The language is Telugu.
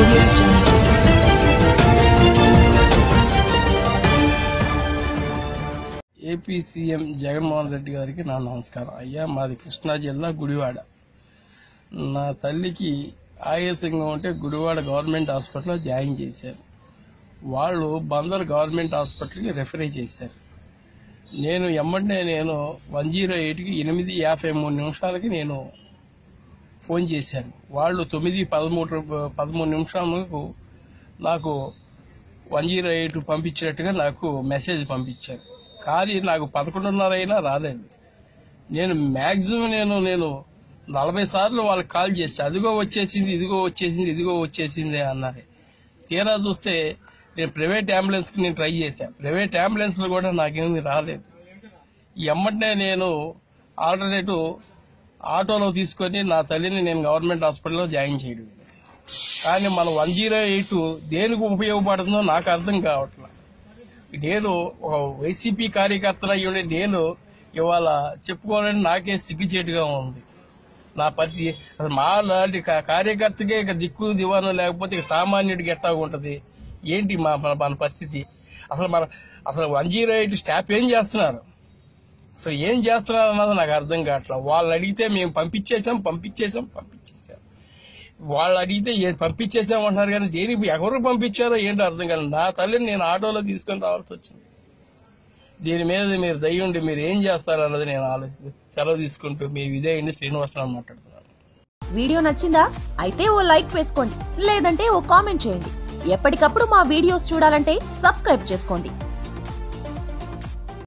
audio jungle. AP CM Jaganmohan Reddy గారికి నా నమస్కారం అయ్యా మాది కృష్ణా జిల్లా గుడివాడ నా తల్లికి ఆయాసంగా ఉంటే గుడివాడ గవర్నమెంట్ హాస్పిటల్లో జాయిన్ చేశారు వాళ్ళు బందర్ గవర్నమెంట్ హాస్పిటల్కి రెఫర్ చేశారు నేను ఎమ్మటే నేను వన్ జీరో ఎయిట్కి ఎనిమిది యాభై మూడు నిమిషాలకి నేను ఫోన్ చేశాను వాళ్ళు తొమ్మిది పదమూడు పదమూడు నిమిషాలకు నాకు వన్ జీరో ఎయిట్ పంపించినట్టుగా నాకు మెసేజ్ పంపించారు కానీ నాకు పదకొండున్నర అయినా రాలేదు నేను మ్యాక్సిమం నేను నేను నలభై సార్లు వాళ్ళకి కాల్ చేసి అదిగో వచ్చేసింది ఇదిగో వచ్చేసింది ఇదిగో వచ్చేసింది అన్నారు తీరా చూస్తే నేను ప్రైవేట్ అంబులెన్స్కి నేను ట్రై చేశాను ప్రైవేట్ అంబులెన్స్లో కూడా నాకేమీ రాలేదు ఎమ్మటనే నేను ఆల్టర్నేటివ్ ఆటోలో తీసుకొని నా తల్లిని నేను గవర్నమెంట్ హాస్పిటల్లో జాయిన్ చేయడం కానీ మన వన్ జీరో ఎయిట్ దేనికి ఉపయోగపడుతుందో నాకు అర్థం కావట్లేదు నేను ఒక వైసీపీ కార్యకర్తలు అయ్యుండి నేను ఇవాళ చెప్పుకోవాలని నాకే సిగ్గుచేటుగా ఉంది నా పరిస్థితి అసలు మా లాంటి కా- కార్యకర్తకే ఇక దిక్కు దివానం లేకపోతే ఇక సామాన్యుడికి ఎట్టా ఉంటది ఏంటి మా మన- మన పరిస్థితి అసలు మన అసలు వన్ జీరో ఎయిట్ స్టాఫ్ ఏం చేస్తున్నారు అసలు ఏం చేస్తున్నారు అన్నది నాకు అర్థం కావట్లేదు వాళ్ళు అడిగితే మేము పంపించేసాం పంపించేసాం పంపించేసాం వాళ్ళు అడిగితే ఏ పంపించేసాం అంటున్నారు కానీ దేనికి ఎవరు పంపించారో ఏంటో అర్థం కాదు నా తల్లిని నేను ఆటోలో తీసుకొని రావాల్సి వచ్చింది దీని మీద మీరు దయ ఉండి మీరు ఏం చేస్తారు అన్నది నేను ఆలోచిస్తూ సెలవు తీసుకుంటూ మీ విజయండి శ్రీనివాసరావు మాట్లాడుతున్నాను వీడియో నచ్చిందా అయితే ఓ లైక్ వేసుకోండి లేదంటే ఓ కామెంట్ చేయండి ఎప్పటికప్పుడు మా వీడియోస్ చూడాలంటే సబ్స్క్రైబ్ చేసుకోండి